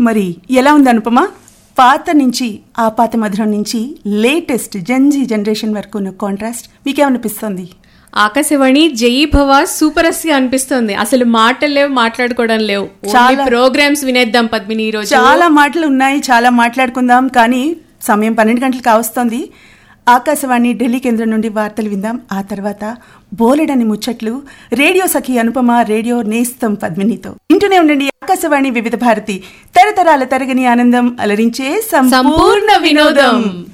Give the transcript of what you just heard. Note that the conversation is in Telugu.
మరి ఎలా ఉంది అనుపమ పాత నుంచి ఆ పాత మధురం నుంచి లేటెస్ట్ జెన్జీ జనరేషన్ వరకు ఉన్న కాంట్రాస్ట్ మీకేమనిపిస్తుంది ఆకాశవాణి జయి భవ సూపర్ అస్ అనిపిస్తుంది అసలు మాటలు లేవు మాట్లాడుకోవడం లేవు చాలా- ప్రోగ్రామ్స్ వినేద్దాం పద్మిని ఈ రోజు చాలా మాటలు ఉన్నాయి చాలా మాట్లాడుకుందాం కానీ సమయం పన్నెండు గంటలు కావస్తోంది ఆకాశవాణి ఢిల్లీ కేంద్రం నుండి వార్తలు విందాం ఆ తర్వాత బోలెడని ముచ్చట్లు రేడియో సఖి అనుపమ రేడియో నేస్తం పద్మినితో వింటూనే ఉండండి ఆకాశవాణి వివిధ భారతి తరతరాల తరగని ఆనందం అలరించే సంపూర్ణ సంపూర్ణ వినోదం. వినోదం